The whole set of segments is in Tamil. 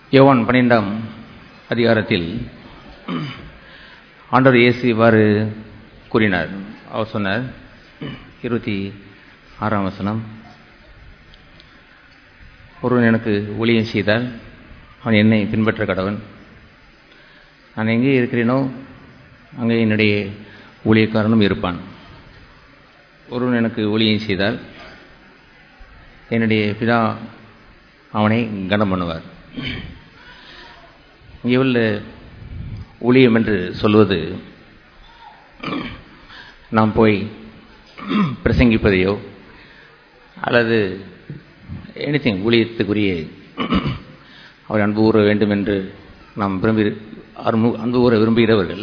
யோவான் பன்னிரெண்டாம் அதிகாரத்தில் ஆண்டவர் இயேசு இவ்வாறு கூறினார் அவர் சொன்னார் இருபத்தி ஆறாம் வசனம் ஒருவன் எனக்கு ஊழியம் செய்தால் அவன் என்னை பின்பற்ற கடவன் நான் எங்கே இருக்கிறேனோ அங்கே என்னுடைய ஊழியக்காரனும் இருப்பான் ஒருவன் எனக்கு ஊழியம் செய்தால் என்னுடைய பிதா அவனை கனம் பண்ணுவார் இங்கே உள்ள ஊழியம் என்று சொல்வது நாம் போய் பிரசங்கிப்பதையோ அல்லது எனிதிங் ஊழியத்துக்குரிய அவர் அன்பு கூற வேண்டும் என்று நாம் விரும்பி அன்பு கூற விரும்புகிறவர்கள்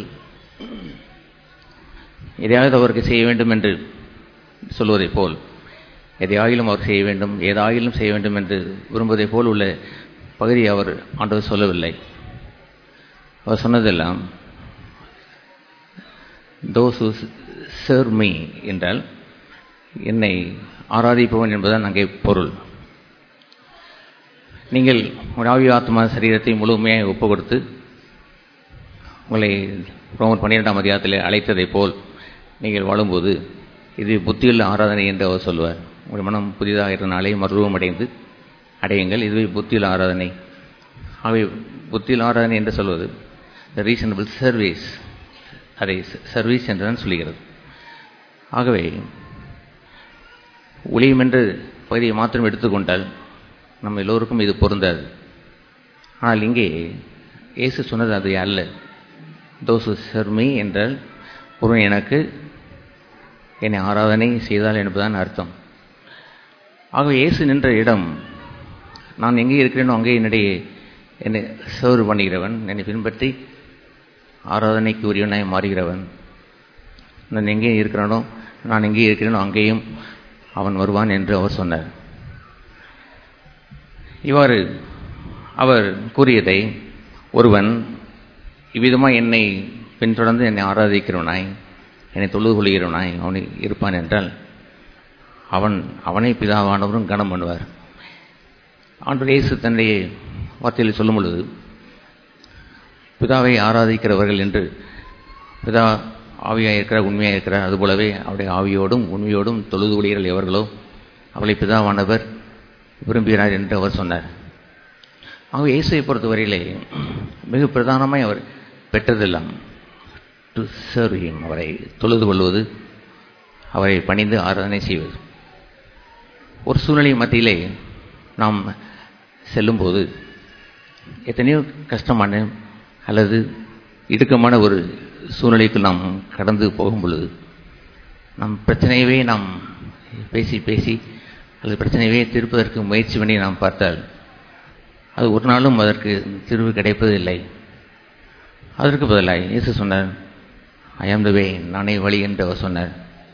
எதையாவது அவருக்கு செய்ய வேண்டும் என்று சொல்வதைப் போல் எதையாயிலும் அவர் செய்ய வேண்டும் ஏதாயிலும் செய்ய வேண்டும் என்று விரும்புவதைப் போல் உள்ள பகுதியை அவர் ஆண்டவர் சொல்லவில்லை அவர் சொன்னதெல்லாம் தோஸ் சர்வ் மீ என்றால் என்னை ஆராதிப்பவன் என்பதுதான் அங்கே பொருள் நீங்கள் உங்கள் ஆவி ஆத்மா சரீரத்தை முழுமையாக ஒப்பு கொடுத்து உங்களை ரோமர் பன்னிரெண்டாம் அதிகாரத்தில் அழைத்ததைப் போல் நீங்கள் வாழும்போது இது புத்தியுள்ள ஆராதனை என்று அவர் சொல்வார் உங்கள் மனம் புதிதாக இருந்தனாலே மருவம் அடைந்து அடையுங்கள் இதுவே புத்தியுள்ள ஆராதனை ஆகவே புத்தியுள்ள ஆராதனை என்று சொல்வது த ரீசனபிள் சர்வீஸ் அதை சர்வீஸ் என்றுதான் சொல்லுகிறது ஆகவே ஒளியும் என்று பகுதியை மாத்திரம் எடுத்துக்கொண்டால் நம்ம எல்லோருக்கும் இது பொருந்தாது ஆனால் இங்கே இயேசு சொன்னது அது அல்ல தோசு சர்மி என்றால் ஒருவன் எனக்கு என்னை ஆராதனை செய்தால் என்பதுதான் அர்த்தம் ஆகவே இயேசு நின்ற இடம் நான் எங்கே இருக்கிறேனோ அங்கே என்னுடைய என்னை சர்வ் பண்ணுகிறவன் என்னை பின்பற்றி ஆராதனைக்கு உரியவனாய் மாறுகிறவன் நான் எங்கே இருக்கிறானோ நான் எங்கே இருக்கிறேனோ அங்கேயும் அவன் வருவான் என்று அவர் சொன்னார் இவ்வாறு அவர் கூறியதை ஒருவன் இவ்விதமாக என்னை பின்தொடர்ந்து என்னை ஆராதிக்கிறவனாய் என்னை தொழுது கொள்கிறவனாய் அவனை இருப்பான் என்றால் அவன் அவனை பிதாவானவரும் கனம் பண்ணுவார் ஆண்டு இயேசு தன்னுடைய வார்த்தையில் சொல்லும் பொழுது பிதாவை ஆராதிக்கிறவர்கள் என்று பிதா ஆவியாக இருக்கிறார் உண்மையாக இருக்கிறார் அதுபோலவே அவருடைய ஆவியோடும் உண்மையோடும் தொழுது கொள்கிறல் எவர்களோ அவளை பிதாவானவர் விரும்புகிறார் என்று அவர் சொன்னார் ஆக இயேசுவை பொறுத்தவரையிலே மிக பிரதானமாய் அவர் பெற்றதெல்லாம் டு சர்வ் ஹிம் அவரை தொழுது கொள்வது அவரை பணிந்து ஆராதனை செய்வது ஒரு சூழ்நிலை மத்தியிலே நாம் செல்லும்போது எத்தனையோ கஷ்டமான அல்லது இடுக்கமான ஒரு சூழ்நிலைக்கு நாம் கடந்து போகும் பொழுது நம் பிரச்சனையவே நாம் பேசி பேசி அல்லது பிரச்சனையவே தீர்ப்பதற்கு முயற்சி பண்ணி நாம் பார்த்தால் அது ஒரு நாளும் அதற்கு தீர்வு கிடைப்பதில்லை அதற்கு பதிலாக இயேசு சொன்னார் ஐ ஆம் த வே நானே வழி என்று அவர் சொன்னார்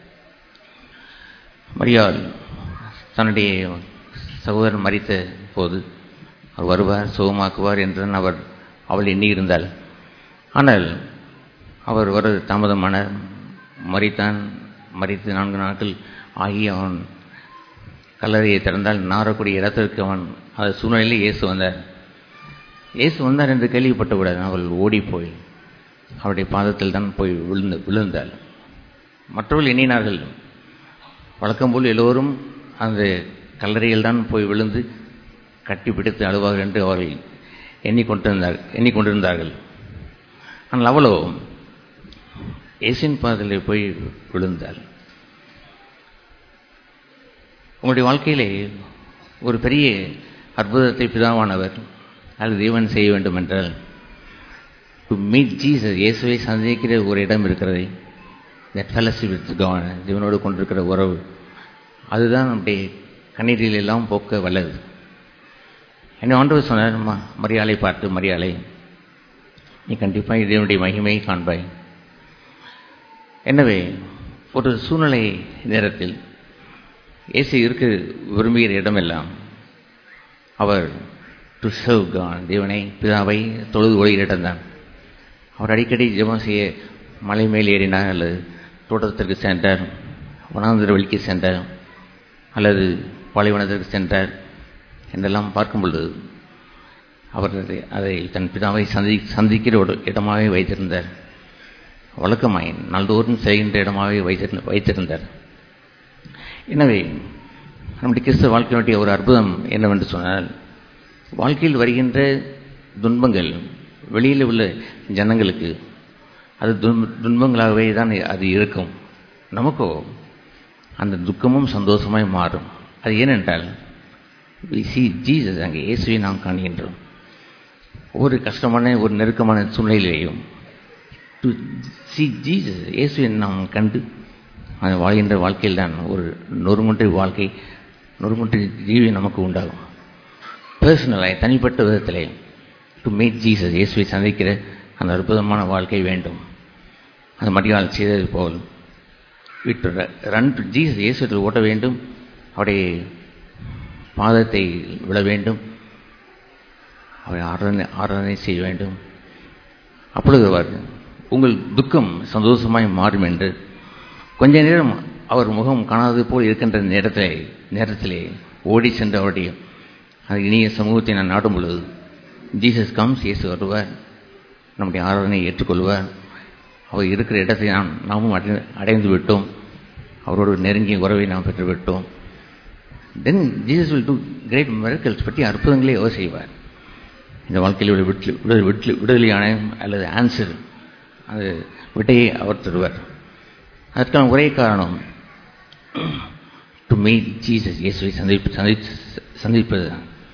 மரியாள் தன்னுடைய சகோதரன் மறித்த போது அவர் வருவார் சுகமாக்குவார் என்று அவர் அவள் எண்ணியிருந்தாள் ஆனால் அவர் வர தாமதமான மறித்தான் மறித்து நான்கு நாட்கள் ஆகி அவன் கல்லறையை திறந்தால் நாரக்கூடிய இடத்திற்கு அவன் அது சூழ்நிலையில் இயேசு வந்தார் இயேசு வந்தார் என்று கேள்விப்பட்டவுடன் அவள் ஓடிப்போய் அவருடைய பாதத்தில் தான் போய் விழுந்து விழுந்தாள் மற்றவர்கள் எண்ணினார்கள் வழக்கம் போல் எல்லோரும் அந்த கல்லறையில் தான் போய் விழுந்து கட்டி பிடித்து அழுவார்கள் என்று அவர்கள் எண்ணிக்கொண்டிருந்தார் எண்ணிக்கொண்டிருந்தார்கள் ஆனால் அவளோ இயேசின் பாதத்தில் போய் விழுந்தாள் உங்களுடைய வாழ்க்கையிலே ஒரு பெரிய அற்புதத்தை பிதாவானவர் அல்லது தேவன் செய்ய வேண்டும் என்றால் டு மீட் ஜீசஸ் இயேசுவை சந்திக்கிற ஒரு இடம் இருக்கிறது தட் ஃபெலசி வித் கான் தேவனோடு கொண்டிருக்கிற உறவு அதுதான் நம்முடைய கண்ணீரில் எல்லாம் போக்க வல்லது என்னை ஆண்டவர் சொன்னார் மரியாதை பார்த்து மரியாதை நீ கண்டிப்பாக இதனுடைய மகிமையை காண்பாய் எனவே ஒரு சூழ்நிலை நேரத்தில் இயேசு இருக்க விரும்புகிற இடமெல்லாம் அவர் டு சர்வ் கான் தேவனை பிதாவை தொழுது ஒழுகிற இடம்தான் அவர் அடிக்கடி ஜெபம் செய்ய மலை மேல் ஏறினார் அல்லது தோட்டத்திற்கு சென்றார் வனாந்திர வெளிக்கு சென்றார் அல்லது பாலைவனத்திற்கு சென்றார் என்றெல்லாம் பார்க்கும் பொழுது அவர் அதை அதை தன் பிதாவை சந்தி சந்திக்கிற ஒரு இடமாகவே வைத்திருந்தார் வழக்கமாய் நாள்தோறும் செய்கின்ற இடமாகவே வைத்திருந்த வைத்திருந்தார் எனவே நம்முடைய கிறிஸ்தவ வாழ்க்கையினுடைய ஒரு அற்புதம் என்னவென்று சொன்னால் வாழ்க்கையில் வருகின்ற துன்பங்கள் வெளியில் உள்ள ஜனங்களுக்கு அது துன்ப துன்பங்களாகவே தான் அது இருக்கும் நமக்கோ அந்த துக்கமும் சந்தோஷமாய் மாறும் அது ஏனென்றால் சி ஜீசஸ் அங்கே இயேசுவை நாம் காண்கின்றோம் ஒரு கஷ்டமான ஒரு நெருக்கமான சூழ்நிலையிலேயும் டு சி ஜீசஸ் இயேசுவை நாம் கண்டு அது வாழ்கின்ற வாழ்க்கையில் தான் ஒரு நொறுமுட்டை வாழ்க்கை நொறுமுட்டை ஜீவி நமக்கு உண்டாகும் பர்சனலாய் தனிப்பட்ட விதத்திலே டு மேக் ஜீசஸ் இயேசுவை சந்திக்கிற அந்த அற்புதமான வாழ்க்கை வேண்டும் அந்த மடியால் செய்தது போல் விட்டு ரன் டு ஜீசஸ் இயேசுவில் ஓட்ட வேண்டும் அவருடைய பாதத்தை விழ வேண்டும் அவரை ஆராதனை ஆராதனை செய்ய வேண்டும் அப்பொழுது அவர் உங்கள் துக்கம் சந்தோஷமாய் மாறும் என்று கொஞ்ச நேரம் அவர் முகம் காணாதது போல் இருக்கின்ற நேரத்திலே நேரத்திலே ஓடி சென்று அவருடைய அந்த இனிய சமூகத்தை நான் நாடும் பொழுது ஜீசஸ் கம்ஸ் இயேசு வருவார் நம்முடைய ஆராதனையை ஏற்றுக்கொள்வார் அவர் இருக்கிற இடத்தை நாம் நாமும் அடை அடைந்து விட்டோம் அவரோடு நெருங்கிய உறவை நாம் பெற்றுவிட்டோம் then Jesus will do great miracles பற்றி அற்புதங்களே அவர் செய்வார் இந்த வாழ்க்கையில் உள்ள விட்டு விடுதலை விட்டு விடுதலையான அல்லது ஆன்சர் அது விட்டையை அவர் தருவார் அதற்கான ஒரே காரணம் டு மீட் ஜீசஸ் இயேசுவை சந்திப்பு சந்தி சந்திப்பது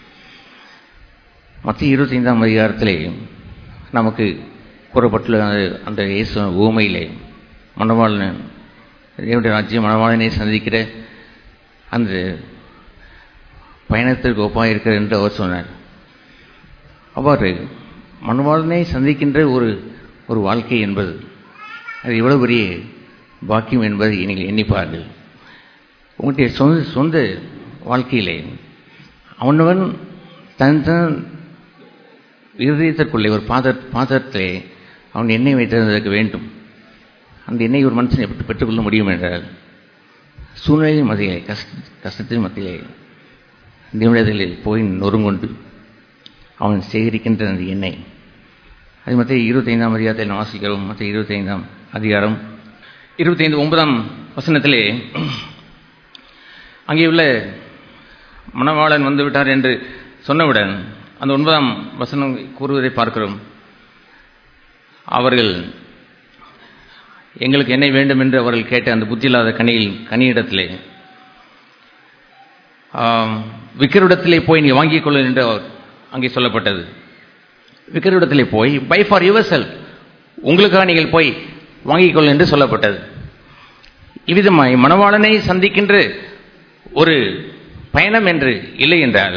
மத்திய இருபத்தைந்தாம் அதிகாரத்திலே நமக்கு கூறப்பட்டுள்ள அந்த இயேசு ஊமையிலே மணவாளன் தேவனுடைய ராஜ்யம் மணவாளனை சந்திக்கிற அந்த பயணத்திற்கு ஒப்பாக இருக்கிறது என்று அவர் சொன்னார் அவ்வாறு மணவாளனை சந்திக்கின்ற ஒரு ஒரு வாழ்க்கை என்பது அது எவ்வளவு பெரிய பாக்கியம் என்பதை நீங்கள் எண்ணிப்பார்கள் உங்களுடைய சொந்த சொந்த வாழ்க்கையிலே அவனவன் தன் தன் இருதயத்திற்குள்ளே ஒரு பாத பாத்திரத்திலே அவன் எண்ணெய் வைத்திருந்ததற்கு வேண்டும் அந்த எண்ணெய் ஒரு மனுஷன் எப்படி பெற்றுக்கொள்ள முடியும் என்றால் சூழ்நிலையின் மத்தியிலே கஷ்ட கஷ்டத்தின் மத்தியிலே நிமிடத்தில் போய் நொறுங்கொண்டு அவன் சேகரிக்கின்ற அந்த எண்ணெய் அது மத்திய இருபத்தைந்தாம் அதிகாரத்தில் வாசிக்கிறோம் மற்ற இருபத்தைந்தாம் அதிகாரம் இருபத்தைந்து ஒன்பதாம் வசனத்திலே அங்கே உள்ள மணவாளன் வந்துவிட்டார் என்று சொன்னவுடன் அந்த ஒன்பதாம் வசனம் கூறுவதை பார்க்கிறோம் அவர்கள் எங்களுக்கு என்ன வேண்டும் என்று அவர்கள் கேட்ட அந்த புத்தியில்லாத கனியில் கனியிடத்திலே விக்கரிடத்திலே போய் நீ வாங்கிக் கொள்ள என்று அவர் அங்கே சொல்லப்பட்டது விக்கரிடத்திலே போய் பை ஃபார் யுவர் செல் உங்களுக்காக நீங்கள் போய் வாங்கிக் கொள்ள என்று சொல்லப்பட்டது இவ்விதமாய் மணவாளனை சந்திக்கின்ற ஒரு பயணம் என்று இல்லை என்றால்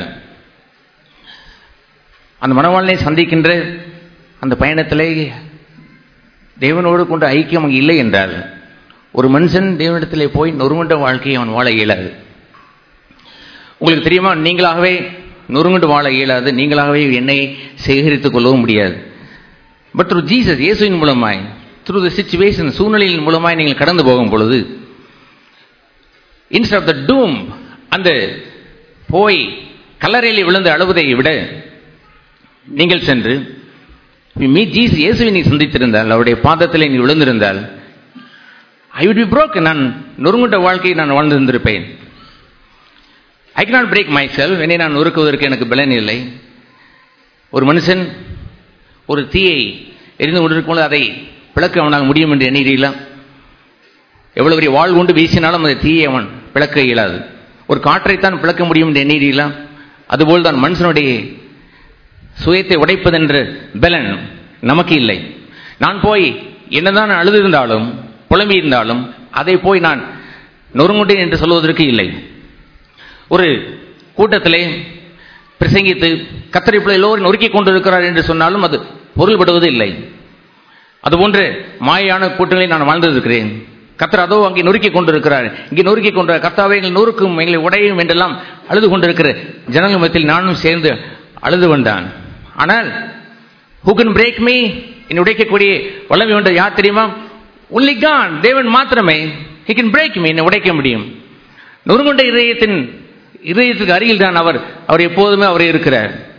அந்த மணவாளனை சந்திக்கின்ற அந்த பயணத்திலே தேவனோடு கொண்ட ஐக்கியம் அங்கே இல்லை என்றால் ஒரு மனுஷன் தேவனிடத்திலே போய் நொறுங்குண்ட வாழ்க்கையை அவன் வாழ இயலாது உங்களுக்கு தெரியுமா நீங்களாகவே நொறுங்குண்டு வாழ இயலாது நீங்களாகவே எண்ணெயை சேகரித்துக் கொள்ளவும் முடியாது பட் த்ரூ ஜீசஸ் இயேசுவின் மூலமாய் த்ரூ த சிச்சுவேஷன் சூழ்நிலையின் மூலமாய் நீங்கள் கடந்து போகும் பொழுது இன்ஸ்ட் ஆஃப் த டூம் அந்த போய் கல்லறையில் விழுந்து அழுவதை விட நீங்கள் சென்று மீ ஜீஸ் இயேசுவை நீ சந்தித்திருந்தால் அவருடைய பாதத்தில் நீ விழுந்திருந்தால் ஐ விட் பி புரோக் நான் நொறுங்குண்ட வாழ்க்கையை நான் வாழ்ந்திருந்திருப்பேன் I cannot break myself என்னை நான் நொறுக்குவதற்கு எனக்கு பலன் இல்லை ஒரு மனுஷன் ஒரு தீயை எரிந்து கொண்டிருக்கும் அதை பிளக்க அவனால் முடியும் என்று எண்ணுகிறீர்களா எவ்வளவு பெரிய வாழ் கொண்டு வீசினாலும் அந்த தீயை அவன் பிளக்க இயலாது ஒரு காற்றைத்தான் பிளக்க முடியும் என்று எண்ணுகிறீர்களா அதுபோல் தான் மனுஷனுடைய சுயத்தை உடைப்பதென்ற பலன் நமக்கு இல்லை நான் போய் என்னதான் அழுதிருந்தாலும் புலம்பி இருந்தாலும் அதை போய் நான் நொறுங்குண்டேன் என்று சொல்வதற்கு இல்லை ஒரு கூட்டத்திலே பிரசங்கித்து கத்தரிப்புல எல்லோரும் நொறுக்கி கொண்டிருக்கிறார் என்று சொன்னாலும் அது பொருள்படுவது இல்லை அதுபோன்று மாயான கூட்டங்களை நான் வாழ்ந்திருக்கிறேன் கத்தர் அதோ அங்கே நொறுக்கி கொண்டிருக்கிறார் இங்கே நொறுக்கி கொண்ட கர்த்தாவை எங்கள் நொறுக்கும் எங்களை உடையும் என்றெல்லாம் அழுது கொண்டிருக்கிற ஜனங்கள் மத்தியில் நானும் சேர்ந்து அழுது வந்தான் ஆனால் ஹூ கேன் பிரேக் மீ என்னை உடைக்கக்கூடிய வல்லமை ஒன்று யார் தெரியுமா ஒன்லி கான் தேவன் மாத்திரமே ஹி கேன் பிரேக் மீ என்னை உடைக்க முடியும் நொறுங்குண்ட இதயத்தின் இதயத்துக்கு அருகில் தான் அவர் அவர் எப்போதுமே அவர் இருக்கிறார்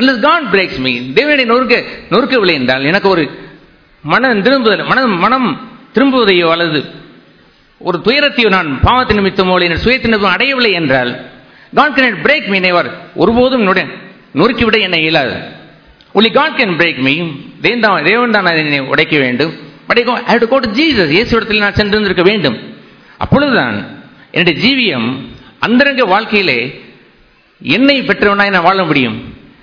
unless God breaks me தேவனுடைய நொறுக்க நொறுக்கவில்லை என்றால் எனக்கு ஒரு மனம் திரும்புதல் மனம் மனம் திரும்புவதையோ அல்லது ஒரு துயரத்தையோ நான் பாவத்தின் நிமித்தமோ இல்லை என் சுயத்தின் நிமித்தமோ அடையவில்லை என்றால் God cannot break me never ஒருபோதும் என்னுடைய நொறுக்கிவிட என்னை இயலாது only God can break me தேவன் தான் தேவன் தான் என்னை உடைக்க வேண்டும் but I have to go to Jesus இயேசுவிடத்தில் நான் சென்றிருந்திருக்க வேண்டும் அப்பொழுதுதான் என்னுடைய ஜீவியம் அந்தரங்க வாழ்க்கையிலே என்னை பெற்றவனாய் நான் வாழ முடியும்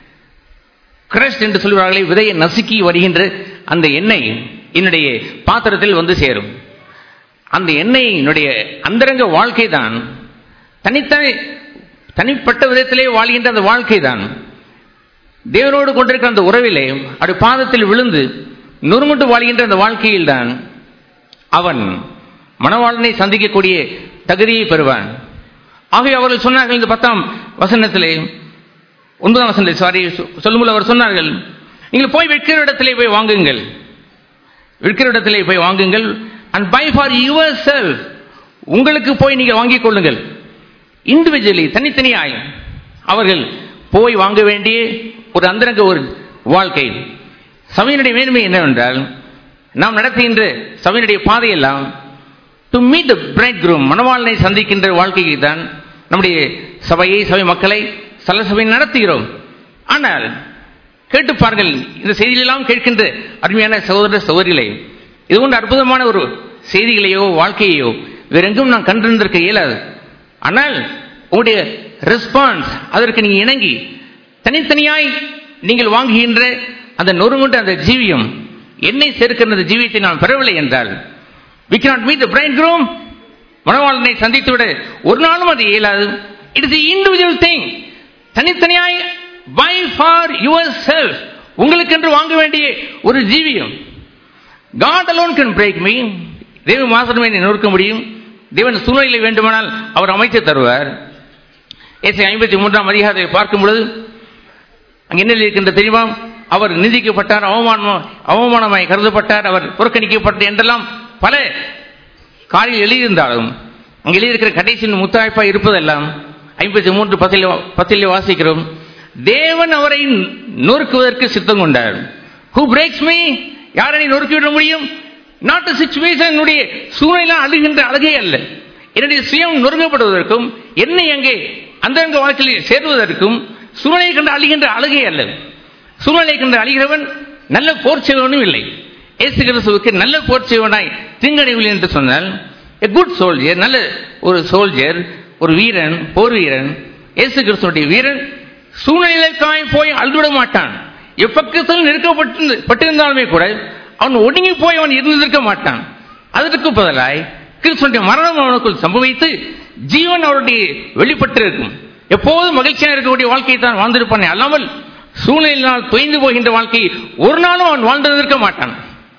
கிரஸ்ட் என்று சொல்வார்களே விதையை நசுக்கி வருகின்ற அந்த எண்ணெய் என்னுடைய பாத்திரத்தில் வந்து சேரும் அந்த எண்ணெய் என்னுடைய அந்தரங்க வாழ்க்கை தான் தனித்தனி தனிப்பட்ட விதத்திலே வாழ்கின்ற அந்த வாழ்க்கை தான் தேவனோடு கொண்டிருக்கிற அந்த உறவிலே அப்படி பாதத்தில் விழுந்து நொறுமுட்டு வாழ்கின்ற அந்த வாழ்க்கையில் தான் அவன் மணவாளனை சந்திக்கக்கூடிய தகுதியை பெறுவான் ஆகவே அவர்கள் சொன்னார்கள் இந்த பத்தாம் வசனத்திலே ஒன்பதாம் வசனத்தில் சாரி சொல்லும்போது அவர் சொன்னார்கள் நீங்கள் போய் விற்கிற இடத்திலே போய் வாங்குங்கள் விற்கிற இடத்திலே போய் வாங்குங்கள் and buy for yourself உங்களுக்கு போய் நீங்கள் வாங்கிக் கொள்ளுங்கள் இண்டிவிஜுவலி தனித்தனியாய் அவர்கள் போய் வாங்க வேண்டிய ஒரு அந்தரங்க ஒரு வாழ்க்கை சபையினுடைய மேன்மை என்னவென்றால் நாம் நடத்துகின்ற சபையினுடைய பாதையெல்லாம் to meet the bridegroom மணவாளனை சந்திக்கின்ற வாழ்க்கைக்கு தான் நம்முடைய சபையை சபை மக்களை சல சபை நடத்துகிறோம் ஆனால் கேட்டு பாருங்கள் இந்த செய்திகளெல்லாம் கேட்கின்ற அருமையான சகோதர சகோதரிகளை இது போன்ற அற்புதமான ஒரு செய்திகளையோ வாழ்க்கையோ வேறெங்கும் நான் கண்டிருந்திருக்க இயலாது ஆனால் உங்களுடைய ரெஸ்பான்ஸ் அதற்கு நீங்க இணங்கி தனித்தனியாய் நீங்கள் வாங்குகின்ற அந்த நொறுங்குண்ட அந்த ஜீவியம் என்னை சேர்க்கின்ற அந்த ஜீவியத்தை நான் பெறவில்லை என்றால் we cannot meet the bridegroom மணவாளனை சந்தித்து விட ஒரு நாளும் அது இயலாது இட் இஸ் இண்டிவிஜுவல் திங் தனித்தனியாய் பை ஃபார் யுவர் செல்ஃப் உங்களுக்கென்று வாங்க வேண்டிய ஒரு ஜீவியம் God alone can break me தேவன் மாசமே நொறுக்க முடியும் தேவன் சூழ்நிலை வேண்டுமானால் அவர் அமைத்து தருவார் ஏசி ஐம்பத்தி மூன்றாம் அதிகாரத்தை பார்க்கும் பொழுது அங்க என்ன இருக்கின்ற தெரியுமா அவர் நிந்திக்கப்பட்டார் அவமானம் அவமானமாய் கருதப்பட்டார் அவர் புறக்கணிக்கப்பட்டார் என்றெல்லாம் பல காரில் எழுதியிருந்தாலும் அங்கே எழுதியிருக்கிற கடைசியின் முத்தாய்ப்பாய் இருப்பதெல்லாம் ஐம்பத்தி மூன்று பத்தில் பத்தில் வாசிக்கிறோம் தேவன் அவரை நொறுக்குவதற்கு சித்தம் கொண்டார் ஹூ பிரேக்ஸ் மீ யாரை நொறுக்கிவிட முடியும் நாட்டு சுச்சுவேஷன் என்னுடைய சூழ்நிலை அழுகின்ற அழகே அல்ல என்னுடைய சுயம் நொறுங்கப்படுவதற்கும் என்னை அங்கே அந்தரங்க வாழ்க்கையில் சேருவதற்கும் சூழ்நிலை கண்டு அழுகின்ற அழகே அல்ல சூழ்நிலை கண்டு அழிகிறவன் நல்ல போர் செய்வனும் இல்லை இயேசு கிறிஸ்துவுக்கு நல்ல போர் செய்வனாய் திங்கடைவில் என்று சொன்னால் எ குட் சோல்ஜர் நல்ல ஒரு சோல்ஜர் ஒரு வீரன் போர் வீரன் இயேசு கிறிஸ்துடைய வீரன் சூழ்நிலைக்காய் போய் அழுவிட மாட்டான் எப்பக்கத்தில் நெருக்கப்பட்டு பட்டிருந்தாலுமே கூட அவன் ஒடுங்கி போய் அவன் இருந்திருக்க மாட்டான் அதற்கு பதிலாய் கிறிஸ்துடைய மரணம் அவனுக்குள் சம்பவித்து ஜீவன் அவருடைய வெளிப்பட்டிருக்கும் எப்போதும் மகிழ்ச்சியாக இருக்கக்கூடிய வாழ்க்கையை தான் வாழ்ந்திருப்பானே அல்லாமல் சூழ்நிலையினால் தொய்ந்து போகின்ற வாழ்க்கை ஒரு நாளும் அவன் வாழ்ந்திருக்க மாட்டான்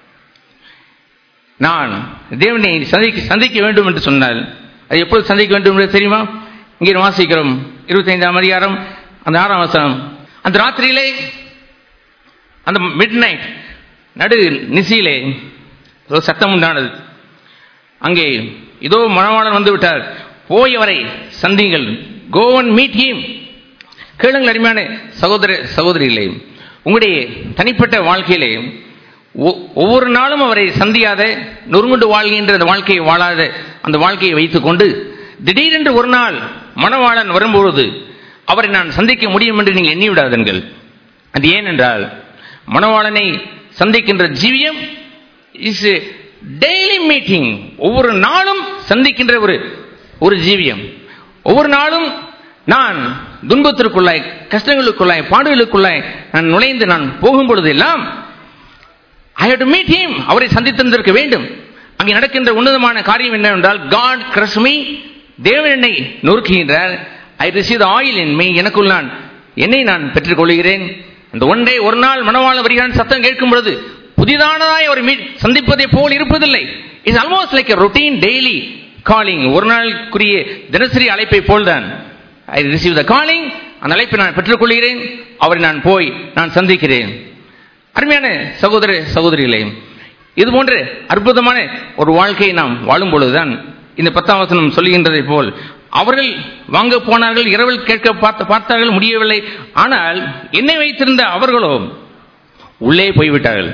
நான் தேவனை சந்திக்க சந்திக்க வேண்டும் என்று சொன்னால் அது எப்பொழுது சந்திக்க வேண்டும் என்று தெரியுமா இங்கே வாசிக்கிறோம் இருபத்தைந்தாம் அதிகாரம் அந்த ஆறாம் வசனம் அந்த ராத்திரியிலே அந்த மிட் நைட் நடு நிசியிலே ஒரு சத்தம் உண்டானது அங்கே இதோ மணவாளன் வந்து விட்டார் போய் அவரை சந்திங்கள் கோவன் மீட் ஹீம் கேளுங்கள் அருமையான சகோதர சகோதரிகளே உங்களுடைய தனிப்பட்ட வாழ்க்கையிலே ஒவ்வொரு நாளும் அவரை சந்தியாத நொறுங்குண்டு வாழ்கின்ற அந்த வாழ்க்கையை வாழாத அந்த வாழ்க்கையை வைத்துக்கொண்டு திடீரென்று ஒரு நாள் மணவாளன் வரும்பொழுது அவரை நான் சந்திக்க முடியும் என்று நீங்கள் எண்ணி விடாதீர்கள் அது ஏனென்றால் மணவாளனை சந்திக்கின்ற ஜீவியம் இஸ் டெய்லி மீட்டிங் ஒவ்வொரு நாளும் சந்திக்கின்ற ஒரு ஒரு ஜீவியம் ஒவ்வொரு நாளும் நான் துன்பத்திற்குள்ளாய் கஷ்டங்களுக்குள்ளாய் பாடுகளுக்குள்ளாய் நான் நுழைந்து நான் போகும் பொழுதெல்லாம் I have to meet him அவரை சந்தித்திருந்திருக்க வேண்டும் அங்கே நடக்கின்ற உன்னதமான காரியம் என்னவென்றால் காட் கிரஸ் மீ தேவன் என்னை நொறுக்குகின்றார் I receive oil in me எனக்குள் நான் என்னை நான் பெற்றுக் கொள்கிறேன் அந்த ஒன் டே ஒரு நாள் மனவாள வருகிறான் சத்தம் கேட்கும் பொழுது புதிதானதாய் அவர் மீட் சந்திப்பதை போல் இருப்பதில்லை it's almost like routine daily calling ஒரு நாளுக்குரிய தினசரி அழைப்பை போல்தான் ஐ ரிசீவ் த காலிங் அந்த அழைப்பை நான் பெற்றுக்கொள்கிறேன் அவரை நான் போய் நான் சந்திக்கிறேன் அருமையான சகோதர சகோதரிகளே இது போன்ற அற்புதமான ஒரு வாழ்க்கையை நாம் வாழும் பொழுதுதான் இந்த பத்தாம் வசனம் சொல்லுகின்றதை போல் அவர்கள் வாங்க போனார்கள் இரவில் கேட்க பார்த்து பார்த்தார்கள் முடியவில்லை ஆனால் என்னை வைத்திருந்த அவர்களோ உள்ளே போய்விட்டார்கள்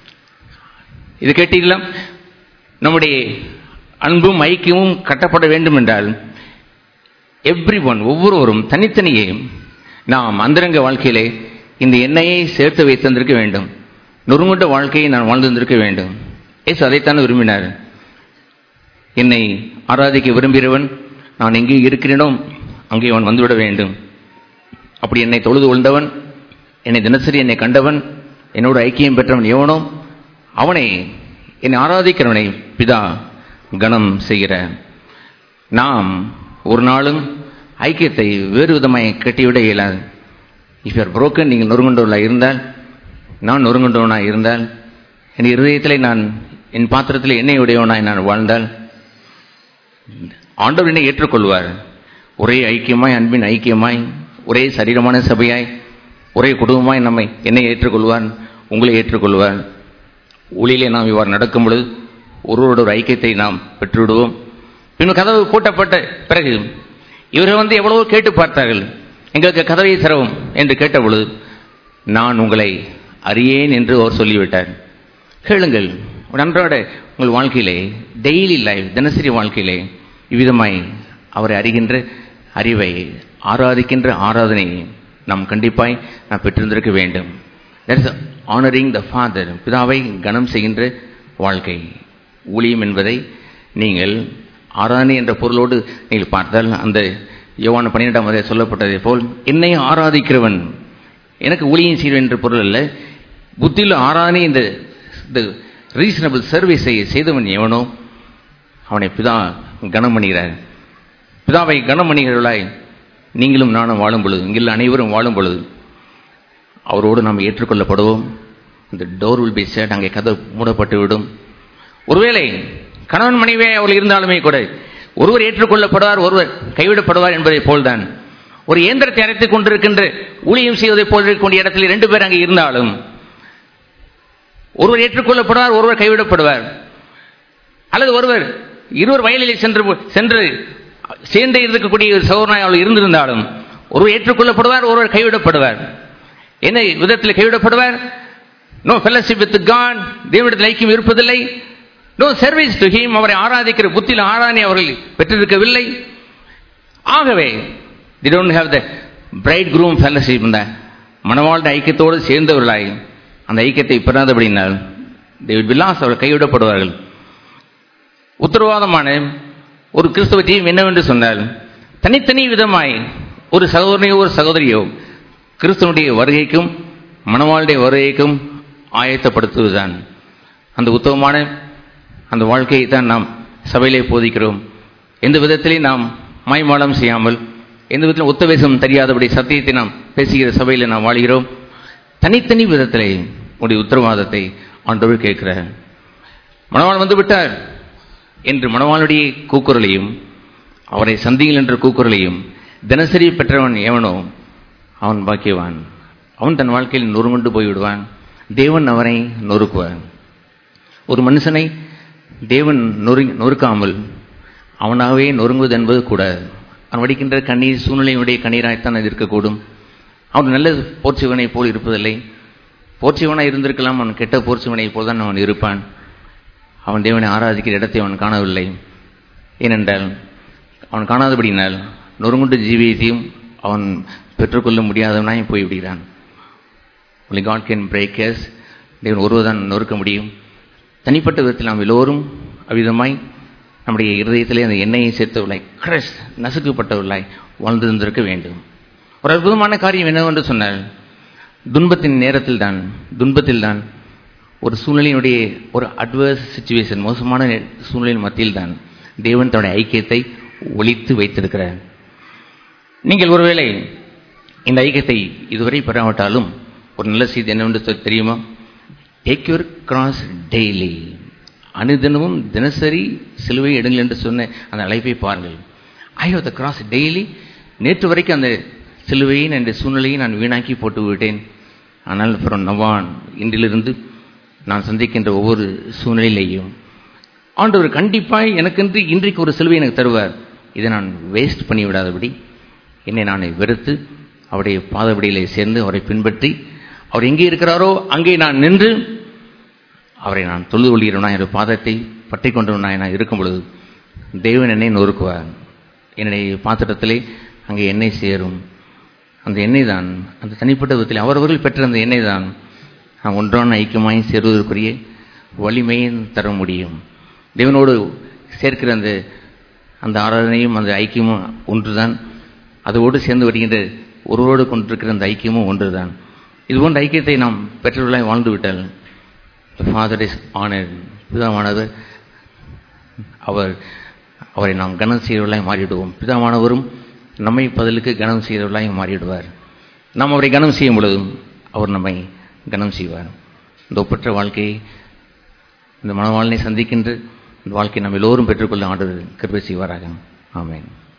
இது கேட்டீர்களா நம்முடைய அன்பும் ஐக்கியமும் கட்டப்பட வேண்டும் என்றால் எவ்ரி ஒன் ஒவ்வொருவரும் தனித்தனியே நாம் அந்தரங்க வாழ்க்கையிலே இந்த எண்ணெயை சேர்த்து வைத்திருந்திருக்க வேண்டும் நொறுங்குண்ட வாழ்க்கையை நான் வாழ்ந்திருந்திருக்க வேண்டும் ஏசு அதைத்தான் விரும்பினார் என்னை ஆராதிக்க விரும்புகிறவன் நான் எங்கே இருக்கிறேனோ அங்கே அவன் வந்துவிட வேண்டும் அப்படி என்னை தொழுது கொண்டவன் என்னை தினசரி என்னை கண்டவன் என்னோட ஐக்கியம் பெற்றவன் எவனோ அவனை என்னை ஆராதிக்கிறவனை பிதா கணம் செய்கிற நாம் ஒரு நாளும் ஐக்கியத்தை வேறு விதமாய் கட்டிவிட இயலாது இஃப் யூர் புரோக்கன் நீங்கள் நொறுங்குண்டவர்களாக இருந்தால் நான் நொறுங்குண்டவனாக இருந்தால் என் இருதயத்தில் நான் என் பாத்திரத்தில் எண்ணெய் உடையவனாய் நான் வாழ்ந்தால் ஆண்டவர் என்னை ஏற்றுக்கொள்வார் ஒரே ஐக்கியமாய் அன்பின் ஐக்கியமாய் ஒரே சரீரமான சபையாய் ஒரே குடும்பமாய் நம்மை என்னை ஏற்றுக்கொள்வார் உங்களை ஏற்றுக்கொள்வார் ஊழியிலே நாம் இவ்வாறு நடக்கும் பொழுது ஒருவரோட ஒரு ஐக்கியத்தை நாம் பெற்றுவிடுவோம் பின் கதவு பூட்டப்பட்ட பிறகு இவர்கள் வந்து எவ்வளவோ கேட்டு பார்த்தார்கள் எங்களுக்கு கதவை திறவும் என்று கேட்ட பொழுது நான் உங்களை அறியேன் என்று அவர் சொல்லிவிட்டார் கேளுங்கள் நன்றாட உங்கள் வாழ்க்கையிலே டெய்லி லைஃப் தினசரி வாழ்க்கையிலே இவ்விதமாய் அவரை அறிகின்ற அறிவை ஆராதிக்கின்ற ஆராதனை நாம் கண்டிப்பாய் நாம் பெற்றிருந்திருக்க வேண்டும் that is honouring the father பிதாவை கனம் செய்கின்ற வாழ்க்கை ஊழியம் என்பதை நீங்கள் ஆராதனை என்ற பொருளோடு நீங்கள் பார்த்தால் அந்த யோவான பன்னிரெண்டாம் வரை சொல்லப்பட்டதை போல் என்னை ஆராதிக்கிறவன் எனக்கு ஊழியம் செய்வேன் என்ற பொருள் அல்ல புத்தியில் ஆராதனை இந்த ரீசனபிள் சர்வீஸை செய்தவன் எவனோ அவனை பிதா கனம் பண்ணுகிறார் பிதாவை கனம் பண்ணுகிறவர்களாய் நீங்களும் நானும் வாழும் பொழுது இங்கில் அனைவரும் வாழும் பொழுது அவரோடு நாம் ஏற்றுக்கொள்ளப்படுவோம் இந்த டோர் வில் பி சேட் அங்கே கதை மூடப்பட்டு விடும் ஒருவேளை கணவன் மனைவியை அவர்கள் இருந்தாலுமே கூட ஒருவர் ஏற்றுக்கொள்ளப்படுவார் ஒருவர் கைவிடப்படுவார் என்பதை போல்தான் ஒரு இயந்திரத்தை அரைத்துக் கொண்டிருக்கின்ற ஊழியம் செய்வதை போல் இருக்கக்கூடிய இடத்தில் இரண்டு பேர் அங்கே இருந்தாலும் ஒருவர் ஏற்றுக்கொள்ளப்படுவார் ஒருவர் கைவிடப்படுவார் அல்லது ஒருவர் இருவர் வயலிலே சென்று சென்று சேர்ந்து இருக்கக்கூடிய ஒரு சௌர்நாய் அவள் இருந்திருந்தாலும் ஒருவர் ஏற்றுக்கொள்ளப்படுவார் ஒருவர் கைவிடப்படுவார் என்ன விதத்தில் கைவிடப்படுவார் நோ ஃபெல்லோஷிப் வித் காட் தேவனிடத்தில் ஐக்கியம் இருப்பதில்லை நோ சர்வீஸ் டு ஹீம் அவரை ஆராதிக்கிற புத்தியில் ஆராதனை அவர்கள் பெற்றிருக்கவில்லை ஆகவே they don't have the bridegroom fellowship இந்த மணவாழ்ந்த ஐக்கியத்தோடு சேர்ந்தவர்களாய் அந்த ஐக்கியத்தை பெறாதபடினால் தேவ் விலாஸ் அவர்கள் கைவிடப்படுவார்கள் உத்தரவாதமான ஒரு கிறிஸ்தவ டீம் என்னவென்று சொன்னால் தனித்தனி விதமாய் ஒரு சகோதரனையோ ஒரு சகோதரியோ கிறிஸ்தவனுடைய வருகைக்கும் மணவாளுடைய வருகைக்கும் ஆயத்தப்படுத்துவதுதான் அந்த உத்தமமான அந்த வாழ்க்கையை தான் நாம் சபையிலே போதிக்கிறோம் எந்த விதத்திலே நாம் மாய்மாலம் செய்யாமல் எந்த விதத்திலும் உத்தவேசம் தெரியாதபடி சத்தியத்தை நாம் பேசுகிற சபையில் நாம் வாழ்கிறோம் தனித்தனி விதத்திலே உடைய உத்தரவாதத்தை ஆண்டவர் கேட்கிறார் மணவாள் வந்து விட்டார் என்று மணவாளுடைய கூக்குரலையும் அவரை சந்திகள் என்ற கூக்குரலையும் தினசரி பெற்றவன் எவனோ அவன் பாக்கியவான் அவன் தன் வாழ்க்கையில் நொறுங்குண்டு போய்விடுவான் தேவன் அவனை நொறுக்குவான் ஒரு மனுஷனை தேவன் நொறு நொறுக்காமல் அவனாகவே நொறுங்குவது என்பது கூட அவன் வடிக்கின்ற கண்ணீர் சூழ்நிலையுடைய கண்ணீராய்த்தான் அது இருக்கக்கூடும் அவன் நல்ல போர்ச்சிவனை போல் இருப்பதில்லை போர்ச்சிவனாக இருந்திருக்கலாம் அவன் கெட்ட போர்ச்சிவனை போல் தான் அவன் இருப்பான் அவன் தேவனை ஆராதிக்கிற இடத்தை அவன் காணவில்லை ஏனென்றால் அவன் காணாதபடினால் நொறுங்குண்டு ஜீவியத்தையும் அவன் பெற்றுக்கொள்ள முடியாதவனாய் போய்விடுகிறான் ஒன்லி காட் கேன் பிரேக்கர்ஸ் தேவன் ஒருவர்தான் நொறுக்க முடியும் தனிப்பட்ட விதத்தில் நாம் எல்லோரும் அவ்விதமாய் நம்முடைய இருதயத்திலே அந்த எண்ணெயை சேர்த்தவர்களாய் கிரஷ் நசுக்கப்பட்டவர்களாய் வாழ்ந்திருந்திருக்க வேண்டும் ஒரு அற்புதமான காரியம் என்னவென்று சொன்னால் துன்பத்தின் நேரத்தில் தான் துன்பத்தில் தான் ஒரு சூழ்நிலையினுடைய ஒரு அட்வர்ஸ் சுச்சுவேஷன் மோசமான சூழ்நிலையின் மத்தியில் தான் தேவன் தன்னுடைய ஐக்கியத்தை ஒழித்து வைத்திருக்கிறார் நீங்கள் ஒருவேளை இந்த ஐக்கியத்தை இதுவரை பெறாவிட்டாலும் ஒரு நல்ல செய்தி என்னவென்று தெரியுமா டேக் யுவர் கிராஸ் டெய்லி அனுதினமும் தினசரி சிலுவை எடுங்கள் என்று சொன்ன அந்த அழைப்பை பாருங்கள் I have the cross daily நேற்று வரைக்கும் அந்த சிலுவையை என்ற சூழ்நிலையை நான் வீணாக்கி போட்டு விட்டேன் ஆனால் அப்புறம் நவான் இன்றிலிருந்து நான் சந்திக்கின்ற ஒவ்வொரு சூழ்நிலையிலையும் ஆண்டவர் கண்டிப்பாய் எனக்கென்று இன்றைக்கு ஒரு சிலுவை எனக்கு தருவார் இதை நான் வேஸ்ட் பண்ணி விடாதபடி என்னை நான் வெறுத்து அவருடைய பாதபடியிலே சேர்ந்து அவரை பின்பற்றி அவர் எங்கே இருக்கிறாரோ அங்கே நான் நின்று அவரை நான் தொழுது கொள்கிறவனாய் என்னுடைய பாதத்தை பற்றி கொண்டவனாய் நான் இருக்கும் பொழுது தெய்வன் என்னை நொறுக்குவார் என்னுடைய பாத்திரத்திலே அங்கே எண்ணெய் சேரும் அந்த எண்ணெய் தான் அந்த தனிப்பட்ட விதத்தில் அவரவர்கள் பெற்ற அந்த எண்ணெய் தான் நான் ஒன்றான ஐக்கியமாய் சேருவதற்குரிய வலிமையை தர முடியும் தேவனோடு சேர்க்கிற அந்த அந்த ஆராதனையும் அந்த ஐக்கியமும் ஒன்றுதான் அதோடு சேர்ந்து வருகின்ற ஒருவரோடு கொண்டிருக்கிற அந்த ஐக்கியமும் ஒன்றுதான் இது போன்ற ஐக்கியத்தை நாம் பெற்றவர்களாய் வாழ்ந்து விட்டால் ஃபாதர் இஸ் ஆனர் பிதாவானவர் அவர் அவரை நாம் கனம் செய்கிறவர்களாய் மாறிவிடுவோம் பிதாவானவரும் நம்மை பதிலுக்கு கனம் செய்கிறவர்களாய் மாறிவிடுவார் நாம் அவரை கனம் செய்யும் பொழுதும் அவர் நம்மை கனம் செய்வார் இந்த ஒப்பற்ற வாழ்க்கையை இந்த மனவாளனை சந்திக்கின்ற இந்த வாழ்க்கையை நாம் எல்லோரும் பெற்றுக்கொள்ள ஆண்டு கிருபை செய்வாராக ஆமேன்